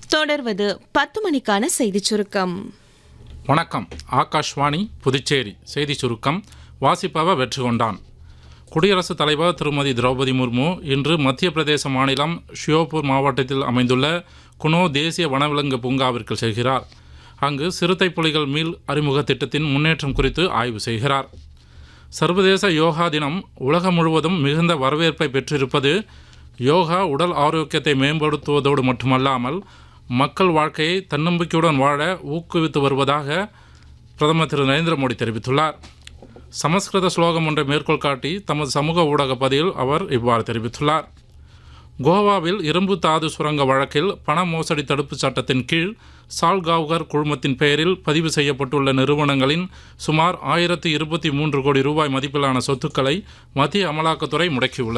தொடர்வது பத்து மணிக்கான செய்திச் சுருக்கம் வணக்கம் ஆகாஷ்வாணி புதுச்சேரி செய்தி சுருக்கம் வாசிப்பவர் வெற்றி கொண்டான் குடியரசுத் தலைவர் திருமதி திரௌபதி முர்மு இன்று மத்திய பிரதேச மாநிலம் ஷியோபூர் மாவட்டத்தில் அமைந்துள்ள குனோ தேசிய வனவிலங்கு பூங்காவிற்கு செல்கிறார் அங்கு சிறுத்தை புலிகள் மீள் அறிமுக திட்டத்தின் முன்னேற்றம் குறித்து ஆய்வு செய்கிறார் சர்வதேச யோகா தினம் உலகம் முழுவதும் மிகுந்த வரவேற்பை பெற்றிருப்பது யோகா உடல் ஆரோக்கியத்தை மேம்படுத்துவதோடு மட்டுமல்லாமல் மக்கள் வாழ்க்கையை தன்னம்பிக்கையுடன் வாழ ஊக்குவித்து வருவதாக பிரதமர் திரு நரேந்திர மோடி தெரிவித்துள்ளார் சமஸ்கிருத ஸ்லோகம் ஒன்றை மேற்கோள் காட்டி தமது சமூக ஊடக பதிவில் அவர் இவ்வாறு தெரிவித்துள்ளார் கோவாவில் இரும்பு தாது சுரங்க வழக்கில் பண மோசடி தடுப்புச் சட்டத்தின் கீழ் சால்காவ்கர் குழுமத்தின் பெயரில் பதிவு செய்யப்பட்டுள்ள நிறுவனங்களின் சுமார் ஆயிரத்தி இருபத்தி மூன்று கோடி ரூபாய் மதிப்பிலான சொத்துக்களை மத்திய அமலாக்கத்துறை முடக்கியுள்ளது